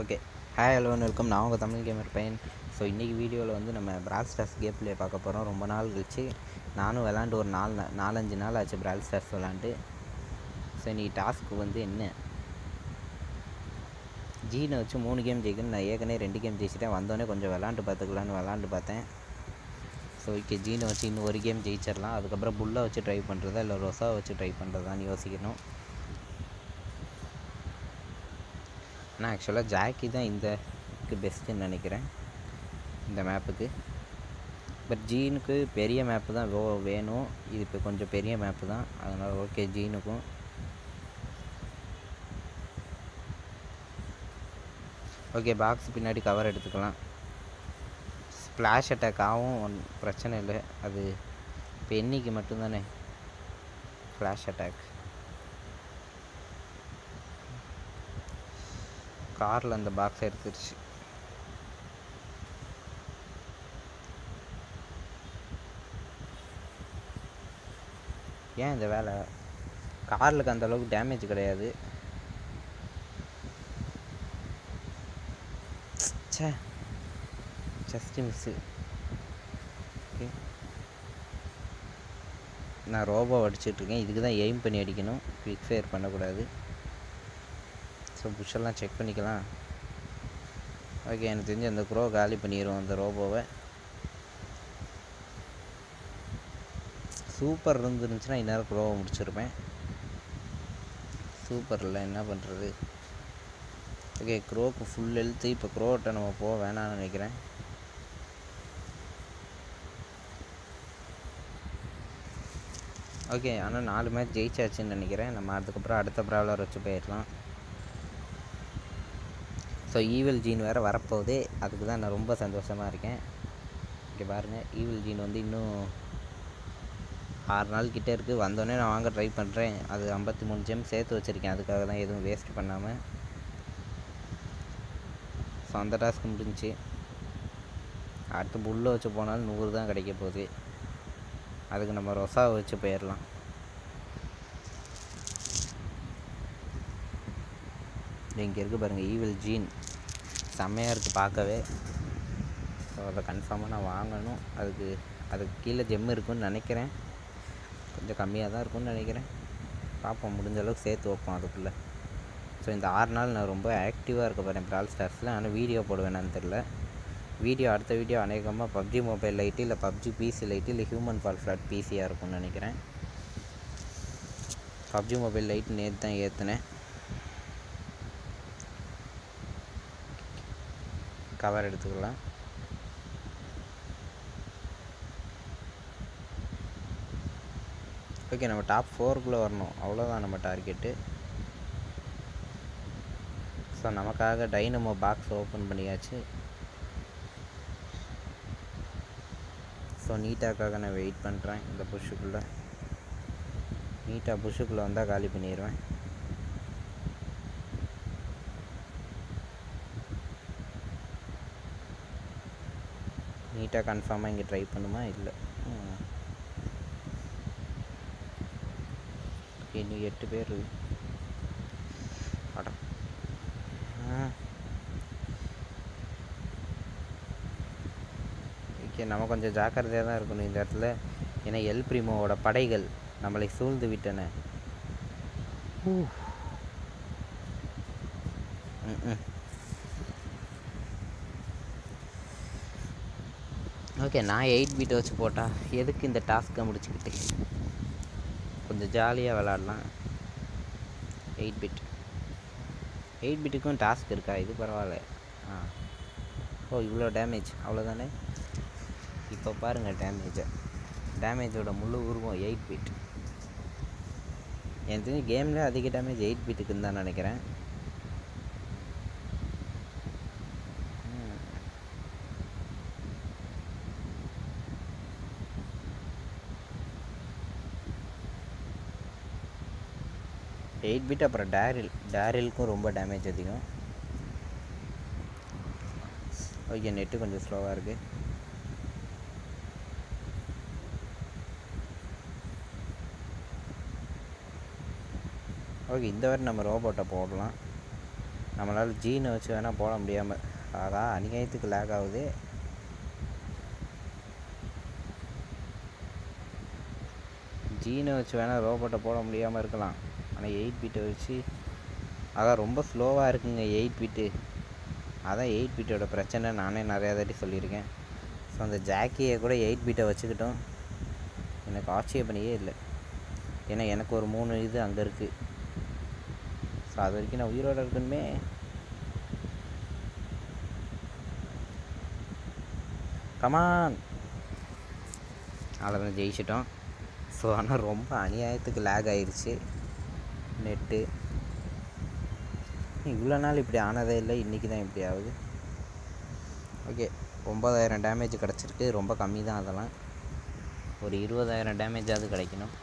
Okay hi hello welcome நான் உங்கள் Tamil gamer பையன் ஸோ இன்றைக்கி வீடியோவில் வந்து நம்ம பிரால் ஸ்டார்ஸ் கேம் ப்ளே பார்க்க போகிறோம் ரொம்ப நாள் கழிச்சு நானும் விளாண்டு ஒரு நாலு நா- நாலஞ்சு நாள் ஆச்சு பிரால் ஸ்டார்ஸ் விளாண்டு ஸோ இன்றைக்கி டாஸ்க் வந்து என்ன ஜீனை வச்சு மூணு கேம் ஜெயிக்கணும் நான் ஏற்கனவே ரெண்டு கேம் ஜெயிச்சிட்டேன் வந்தோடனே கொஞ்சம் விளாண்டு பார்த்துக்கலான்னு விளாண்டு பார்த்தேன் ஸோ ஓகே ஜீனை வச்சு இன்னும் ஒரு கேம் ஜெயிச்சிடலாம் அதுக்கப்புறம் புல்லை வச்சு ட்ரை பண்ணுறதா இல்லை ரொசா வச்சு ட்ரை பண்ணுறதான்னு யோசிக்கணும் ஆனால் ஆக்சுவலாக ஜாக்கி தான் இந்த பெஸ்ட்டுன்னு நினைக்கிறேன் இந்த மேப்புக்கு பட் ஜீனுக்கு பெரிய மேப்பு தான் வே வேணும் இது இப்போ கொஞ்சம் பெரிய மேப்பு தான் அதனால் ஓகே ஜீனுக்கும் ஓகே பாக்ஸ் பின்னாடி கவர் எடுத்துக்கலாம் ஸ்ப்ளாஷ் அட்டாக் ஆகும் ஒன்- பிரச்சனை இல்லை அது இப்போ என்னைக்கு மட்டும்தானே ஃப்ளாஷ் அட்டாக் காரில் அந்த பாக்ஸ் எடுத்துருச்சு ஏன் இந்த வேலை கார்லுக்கு அந்த அளவுக்கு டேமேஜ் கிடையாது ச்சே ஜஸ்ட் மிஸ்ஸு ஓகே நான் ரோபோ அடிச்சிட்ருக்கேன் இதுக்கு தான் எய்ம் பண்ணி அடிக்கணும் குவிக் ஃபயர் பண்ணக்கூடாது ஸோ புஷ்ஷெல்லாம் செக் பண்ணிக்கலாம் ஓகே எனக்கு தெரிஞ்சு அந்த க்ரோ காலி பண்ணிடுவோம் அந்த ரோபோவை சூப்பர் இருந்துருந்துச்சுன்னா இந்நேரம் க்ரோவை முடிச்சிருப்பேன் சூப்பர் இல்லை என்ன பண்ணுறது ஓகே க்ரோக்கு ஃபுல் ஹெல்த்து இப்போ க்ரோட்ட நம்ம போக வேணாம்னு நினைக்கிறேன் ஓகே ஆனால் நாலு மேட்ச் ஜெயிச்சாச்சுன்னு நினைக்கிறேன் நம்ம அதுக்கப்புறம் அடுத்த ப்ராவலர் வச்சு போயிடலாம் ஸோ ஈவில் ஜீன் வேறு வரப்போகுது அதுக்கு தான் நான் ரொம்ப சந்தோஷமாக இருக்கேன் இங்கே பாருங்கள் ஈவில் ஜீன் வந்து இன்னும் ஆறு நாள் கிட்டே இருக்குது வந்தோடனே நான் வாங்க ட்ரை பண்ணுறேன் அது ஐம்பத்தி மூணு ஜெம் சேர்த்து வச்சுருக்கேன் அதுக்காக தான் எதுவும் வேஸ்ட் பண்ணாமல் ஸோ அந்த டாஸ்க் முடிஞ்சுச்சு அடுத்து புல்லை வச்சு போனாலும் நூறு தான் கிடைக்க போகுது அதுக்கு நம்ம ரொசாவை வச்சு போயிடலாம் இங்கே இருக்குது பாருங்கள் ஈவில் ஜீன் செம்மையாக இருக்குது பார்க்கவே ஸோ அதை கன்ஃபார்மாக நான் வாங்கணும் அதுக்கு அதுக்கு கீழே ஜெம் இருக்குன்னு நினைக்கிறேன் கொஞ்சம் கம்மியாக தான் இருக்கும்னு நினைக்கிறேன் பார்ப்போம் முடிஞ்ச அளவுக்கு சேர்த்து வைப்போம் அதுக்குள்ளே ஸோ இந்த ஆறு நாள் நான் ரொம்ப ஆக்டிவாக இருக்க போகிறேன் பிரால் ஸ்டார்ஸில் ஆனால் வீடியோ போடுவேனான்னு தெரில வீடியோ அடுத்த வீடியோ அநேகமாக பப்ஜி மொபைல் லைட்டு இல்லை பப்ஜி பிசி லைட்டு இல்லை ஹியூமன் ஃபால் ஃப்ளாட் பிசியாக இருக்கும்னு நினைக்கிறேன் பப்ஜி மொபைல் லைட் நேற்று தான் ஏற்றினேன் கவர் எடுத்துக்கலாம் ஓகே நம்ம டாப் ஃபோருக்குள்ளே வரணும் அவ்வளோதான் நம்ம டார்கெட்டு ஸோ நமக்காக டைனமோ பாக்ஸ் ஓப்பன் பண்ணியாச்சு ஸோ நீட்டாக்காக நான் வெயிட் பண்ணுறேன் இந்த புஷ்ஷுக்குள்ளே நீட்டாக புஷ்ஷுக்குள்ளே வந்தால் காலி பண்ணிடுவேன் நீட்டாக கன்ஃபார்மாக இங்கே ட்ரை பண்ணுமா இல்லை ம். Okay, இன்னும் எட்டு பேர் அட ஆ ஓகே நம்ம கொஞ்சம் ஜாக்கிரதையாக தான் இருக்கணும் இந்த இடத்துல ஏன்னா எல் பிரிமோவோட படைகள் நம்மளை சூழ்ந்து விட்டன ஊ. ம்ம். ஓகே நான் எயிட் பீட் வச்சு போட்டா எதுக்கு இந்த டாஸ்க்கை முடிச்சுக்கிட்டு கொஞ்சம் ஜாலியாக விளாட்லாம் எயிட் பிட் எயிட் பிட்டுக்கும் டாஸ்க் இருக்கா இது பரவாயில்ல ஆ ஓ இவ்வளோ டேமேஜ் அவ்வளோதானே இப்போ பாருங்கள் டேமேஜை டேமேஜோட முழு உருவம் எயிட் பிட் எனக்கு தெரிஞ்சு கேமில் அதிக டேமேஜ் எயிட் பிட்டுக்குன்னு தான் நினைக்கிறேன் ம். எயிட் பிட் அப்புறம் டேரில் டேரிலுக்கும் ரொம்ப டேமேஜ் அதிகம் ஓகே நெட்டு கொஞ்சம் ஸ்லோவாக இருக்குது ஓகே இந்த வாரம் நம்ம ரோபோட்டை போடலாம் நம்மளால் ஜீனை வச்சு வேணால் போட முடியாமல் ஆகா அநியாயத்துக்கு லேக் ஆகுது ஜீனை வச்சு வேணால் ரோபோட்டை போட முடியாமல் இருக்கலாம் ஆனால் எயிட் பீட்டை வச்சு அதான் ரொம்ப ஸ்லோவாக இருக்குங்க எயிட் பீட்டு அதான் எயிட் பீட்டோட பிரச்சனை நானே நிறையா தாட்டி சொல்லியிருக்கேன் ஸோ அந்த ஜாக்கியை கூட எயிட் பீட்டை வச்சுக்கிட்டோம் எனக்கு ஆட்சேபனையே இல்லை ஏன்னா எனக்கு ஒரு மூணு இது அங்கே இருக்குது ஸோ அது வரைக்கும் நான் உயிரோடு இருக்கணுமே கமான் அவ்வளோதான் ஜெயிச்சிட்டோம் ஸோ ஆனால் ரொம்ப அநியாயத்துக்கு லேக் ஆயிடுச்சு நெட்டு இவ்வளோ நாள் இப்படி ஆனதே இல்லை இன்றைக்கி தான் இப்படி ஆகுது ஓகே ஒம்பதாயிரம் டேமேஜ் கிடச்சிருக்கு ரொம்ப கம்மி தான் அதெல்லாம் ஒரு இருபதாயிரம் டேமேஜாவது கிடைக்கணும்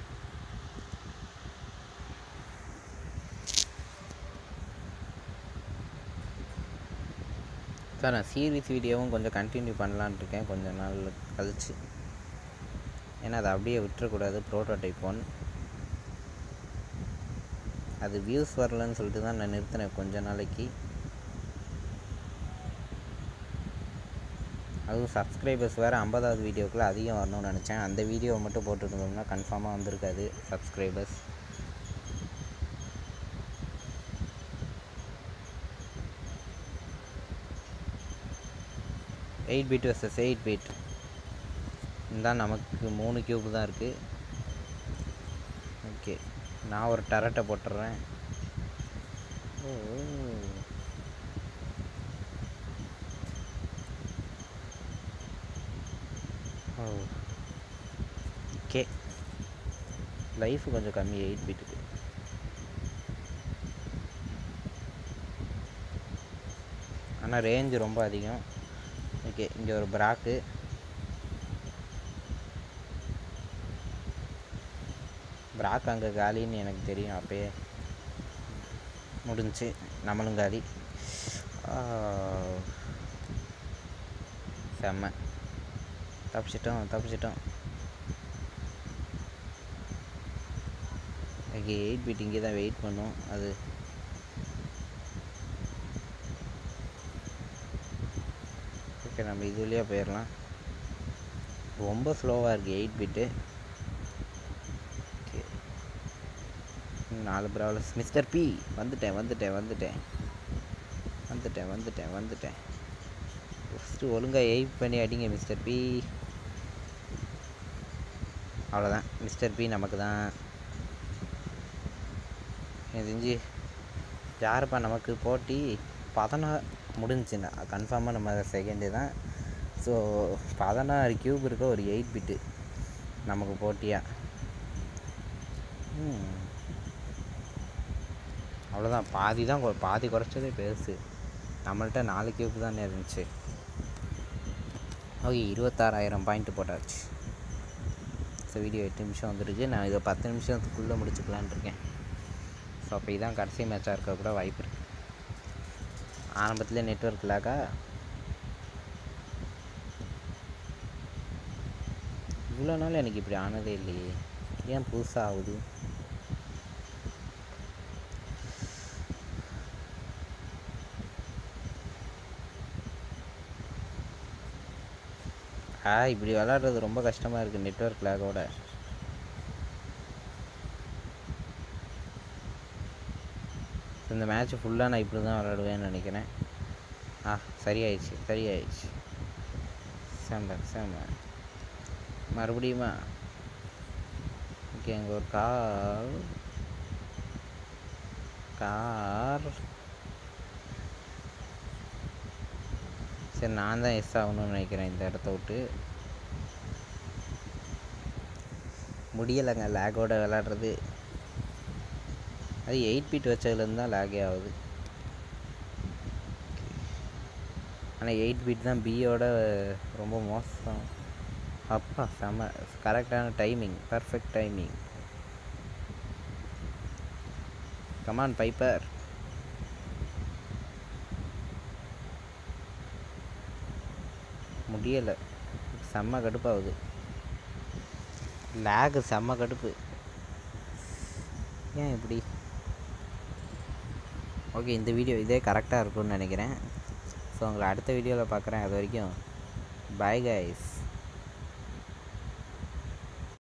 சார் நான் சீரீஸ் வீடியோவும் கொஞ்சம் கண்டினியூ பண்ணலான்னு இருக்கேன் கொஞ்ச நாள் கழிச்சு ஏன்னா அதை அப்படியே விட்டுறக்கூடாது ப்ரோட்டோடைப் ஒன் அது வியூஸ் வரலன்னு சொல்லிட்டு தான் நான் நிறுத்தினேன் கொஞ்ச நாளைக்கு அதுவும் சப்ஸ்கிரைபர்ஸ் வேறு ஐம்பதாவது வீடியோக்குள்ளே அதிகம் வரணும்னு நினச்சேன் அந்த வீடியோவை மட்டும் போட்டுருந்தோம்னா கன்ஃபார்மாக வந்திருக்காது subscribers eight bit versus eight bit தான் நமக்கு மூணு கியூப் தான் இருக்குது ஓகே நான் ஒரு டரட்டை போட்டுடுறேன் ஓ ஓ ஓகே லைஃப் கொஞ்சம் கம்மி எயிட் பீட்டுக்கு ஆனால் ரேஞ்சு ரொம்ப அதிகம் ஓகே இங்கே ஒரு பிராக்கு பிராக் அங்கே காலின்னு எனக்கு தெரியும் அப்பயே முடிஞ்சு நம்மளும் காலி ஆ, செம்ம தப்பிச்சிட்டோம் தப்பிச்சிட்டோம் ஓகே எயிட் பீட் இங்கே தான் வெயிட் பண்ணும் அது ஓகே நம்ம இது வழியாக போயிடலாம் ரொம்ப ஸ்லோவாக இருக்குது எயிட் பீட்டு ஓகே நாலு ப்ராவலர்ஸ் மிஸ்டர் பி வந்துட்டேன் வந்துட்டேன் வந்துட்டேன் வந்துட்டேன் வந்துட்டேன் வந்துட்டேன் ஃபஸ்ட்டு ஒழுங்காக எயிட் பண்ணி அடிங்க மிஸ்டர் பி அவ்வளோதான் மிஸ்டர் பி நமக்கு தான் எனக்கு தெரிஞ்சு யாருப்பா நமக்கு போட்டி பதினாறு முடிஞ்சுண்ணா கன்ஃபார்மாக நம்ம செகண்டு தான் ஸோ பதினாறு கியூப் இருக்க ஒரு எயிட் பிட்டு நமக்கு போட்டியாக ம் அவ்வளோதான் பாதி தான் கொ- பாதி குறைச்சதே பெருசு நம்மள்ட்ட நாலு கியூப் தானே இருந்துச்சு ஓகே இருபத்தாறாயிரம் பாயிண்ட் போட்டாச்சு ஸோ வீடியோ எட்டு நிமிஷம் வந்துருக்கு நான் இதை பத்து நிமிஷத்துக்குள்ளே முடிச்சுக்கலான்னு இருக்கேன் ஸோ அப்போ இதான் கடைசி மேட்சாக இருக்க கூட வாய்ப்பு இருக்குது ஆரம்பத்தில் நெட்ஒர்க் லாக்கா இவ்வளோ நாள் எனக்கு இப்படி ஆனதே இல்லையே ஏன் புதுசாக ஆகுது ஆ இப்படி விளாட்றது ரொம்ப கஷ்டமாக இருக்குது நெட்ஒர்க் லேகோட இந்த மேட்ச் ஃபுல்லாக நான் இப்படி தான் விளாடுவேன்னு நினைக்கிறேன் ஆ சரியாயிடுச்சு சரியாயிடுச்சு சேம்ப சேம்ப மறுபடியுமா ஓகே அங்கே ஒரு கார் கார் சரி நான் தான் எஸ் ஆகணும்னு நினைக்கிறேன் இந்த இடத்த விட்டு முடியலைங்க லேகோட விளாட்றது அது எயிட் பீட் வச்சதுலேருந்து தான் லேகே ஆகுது ஆனால் எயிட் பீட் தான் பியோட ரொம்ப மோசம் அப்பா செம கரெக்டான timing perfect timing come on Piper முடியலை செம்ம கடுப்பாகுது லேகு செம்ம கடுப்பு ஏன் இப்படி ஓகே இந்த வீடியோ இதே கரெக்டாக இருக்கும்னு நினைக்கிறேன் ஸோ உங்களை அடுத்த வீடியோவில் பார்க்குறேன் அது வரைக்கும் பாய் கைஸ்